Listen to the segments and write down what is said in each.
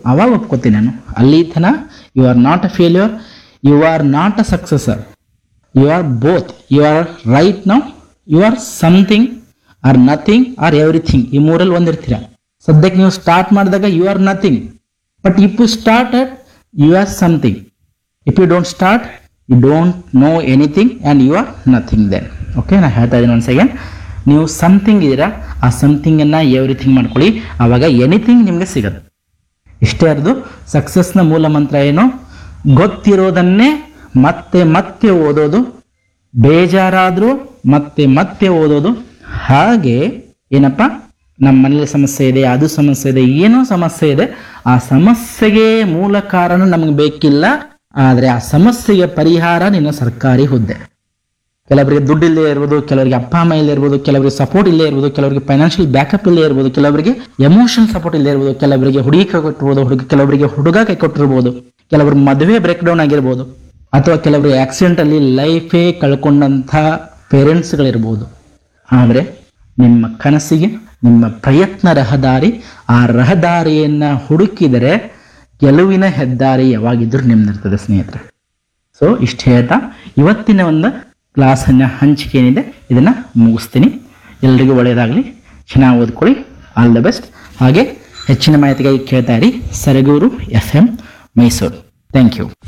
ಅವಾಗ ಒಪ್ಕೋತೀನಿ ನಾನು ಅಲ್ಲಿ ತನ you are not a failure you are not a successor you are both you are right now you are something or nothing or everything ಈ ಮೂರಲ್ಲಿ ಒಂದಿರ್ತೀರ ಸದ್ಯಕ್ಕೆ ನೀವು ಸ್ಟಾರ್ಟ್ ಮಾಡಿದಾಗ you are nothing but if you started you are something if you don't start you don't know anything and you are nothing then okay ನಾನು ಹೇಳ್ತಾ ಇದ್ದೀನಿ ಒಂದು ಸೆಕೆಂಡ್ ನೀವು ಸಮಥಿಂಗ್ ಇದ್ದೀರಾ ಆ ಸಮಥಿಂಗನ್ನು ಎವ್ರಿಥಿಂಗ್ ಮಾಡ್ಕೊಳ್ಳಿ ಆವಾಗ ಎನಿಥಿಂಗ್ ನಿಮಗೆ ಸಿಗುತ್ತೆ ಇಷ್ಟೇ ಅರ್ದು ಸಕ್ಸಸ್ನ ಮೂಲ ಮಂತ್ರ ಏನು ಗೊತ್ತಿರೋದನ್ನೇ ಮತ್ತೆ ಮತ್ತೆ ಓದೋದು ಬೇಜಾರಾದರೂ ಮತ್ತೆ ಮತ್ತೆ ಓದೋದು ಹಾಗೆ ಏನಪ್ಪ ನಮ್ಮ ಮನೇಲಿ ಸಮಸ್ಯೆ ಇದೆ ಅದು ಸಮಸ್ಯೆ ಇದೆ ಏನೋ ಸಮಸ್ಯೆ ಇದೆ ಆ ಸಮಸ್ಯೆಗೆ ಮೂಲ ಕಾರಣ ನಮಗೆ ಬೇಕಿಲ್ಲ ಆದರೆ ಆ ಸಮಸ್ಯೆಗೆ ಪರಿಹಾರ ನಿನ್ನ ಸರ್ಕಾರಿ ಹುದ್ದೆ ಕೆಲವರಿಗೆ ದುಡ್ಡು ಇಲ್ಲೇ ಇರ್ಬೋದು ಕೆಲವರಿಗೆ ಅಪ್ಪ ಅಮ್ಮ ಇಲ್ಲೇ ಇರ್ಬೋದು ಕೆಲವರಿಗೆ ಸಪೋರ್ಟ್ ಇಲ್ಲೇ ಇರ್ಬೋದು ಕೆಲವರಿಗೆ ಫೈನಾನ್ಷಿಯಲ್ ಬ್ಯಾಕಪ್ ಇಲ್ಲೇ ಇರ್ಬೋದು ಕೆಲವರಿಗೆ ಎಮೋಷನ್ ಸಪೋರ್ಟ್ ಇಲ್ಲೇ ಇರ್ಬೋದು ಕೆಲವರಿಗೆ ಹುಡುಗಿ ಕೈ ಕೊಟ್ಟಿರ್ಬೋದು ಹುಡುಗ ಕೆಲವರಿಗೆ ಹುಡುಗ ಕೈ ಕೊಟ್ಟಿರ್ಬೋದು ಕೆಲವರು ಮದುವೆ ಬ್ರೇಕ್ ಡೌನ್ ಆಗಿರ್ಬೋದು ಅಥವಾ ಕೆಲವರು ಆಕ್ಸಿಡೆಂಟ್ ಅಲ್ಲಿ ಲೈಫೇ ಕಳ್ಕೊಂಡಂಥ ಪೇರೆಂಟ್ಸ್ಗಳಿರ್ಬೋದು ಆದರೆ ನಿಮ್ಮ ಕನಸಿಗೆ ನಿಮ್ಮ ಪ್ರಯತ್ನ ರಹದಾರಿ ಆ ರಹದಾರಿಯನ್ನ ಹುಡುಕಿದರೆ ಗೆಲುವಿನ ಹೆದ್ದಾರಿ ಯಾವಾಗಿದ್ರೂ ನಿಮ್ದಿರ್ತದೆ ಸ್ನೇಹಿತರೆ ಸೊ ಇಷ್ಟು ಹೇಳ್ತಾ ಇವತ್ತಿನ ಒಂದು ಕ್ಲಾಸನ್ನ ಹಂಚಿಕೆ ಏನಿದೆ ಇದನ್ನ ಮುಗಿಸ್ತೀನಿ ಎಲ್ರಿಗೂ ಒಳ್ಳೆಯದಾಗಲಿ ಚೆನ್ನಾಗಿ ಓದ್ಕೊಳ್ಳಿ ಆಲ್ ದ ಬೆಸ್ಟ್ ಹಾಗೆ ಹೆಚ್ಚಿನ ಮಾಹಿತಿಗಾಗಿ ಕೇಳ್ತಾ ಇರಿ Saragur F M Mysuru thank you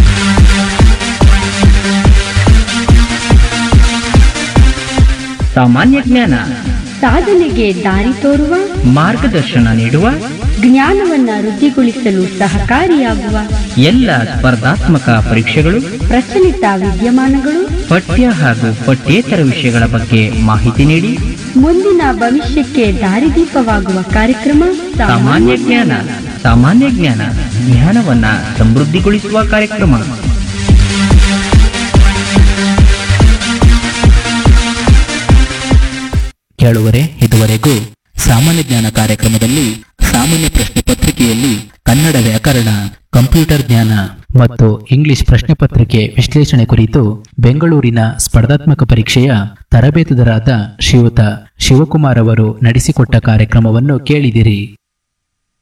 ಸಾಮಾನ್ಯ ಜ್ಞಾನ ಸಾಧನೆಗೆ ದಾರಿ ತೋರುವ ಮಾರ್ಗದರ್ಶನ ನೀಡುವ ಜ್ಞಾನವನ್ನ ವೃದ್ಧಿಗೊಳಿಸಲು ಸಹಕಾರಿಯಾಗುವ ಎಲ್ಲ ಸ್ಪರ್ಧಾತ್ಮಕ ಪರೀಕ್ಷೆಗಳು ಪ್ರಚಲಿತ ವಿದ್ಯಮಾನಗಳು ಪಠ್ಯ ಹಾಗೂ ಪಠ್ಯೇತರ ವಿಷಯಗಳ ಬಗ್ಗೆ ಮಾಹಿತಿ ನೀಡಿ ಮುಂದಿನ ಭವಿಷ್ಯಕ್ಕೆ ದಾರಿದೀಪವಾಗುವ ಕಾರ್ಯಕ್ರಮ ಸಾಮಾನ್ಯ ಜ್ಞಾನ ಸಾಮಾನ್ಯ ಜ್ಞಾನ ಜ್ಞಾನವನ್ನ ಸಮೃದ್ಧಿಗೊಳಿಸುವ ಕಾರ್ಯಕ್ರಮ ಕೇಳುವರೆ ಇದುವರೆಗೂ ಸಾಮಾನ್ಯ ಜ್ಞಾನ ಕಾರ್ಯಕ್ರಮದಲ್ಲಿ ಸಾಮಾನ್ಯ ಪ್ರಶ್ನೆ ಪತ್ರಿಕೆಯಲ್ಲಿ ಕನ್ನಡ ವ್ಯಾಕರಣ ಕಂಪ್ಯೂಟರ್ ಜ್ಞಾನ ಮತ್ತು ಇಂಗ್ಲಿಷ್ ಪ್ರಶ್ನೆ ಪತ್ರಿಕೆ ವಿಶ್ಲೇಷಣೆ ಕುರಿತು ಬೆಂಗಳೂರಿನ ಸ್ಪರ್ಧಾತ್ಮಕ ಪರೀಕ್ಷೆಯ ತರಬೇತುದಾರರಾದ ಶ್ರೀಯುತ ಶಿವಕುಮಾರ್ ಅವರು ನಡೆಸಿಕೊಟ್ಟ ಕಾರ್ಯಕ್ರಮವನ್ನು ಕೇಳಿದಿರಿ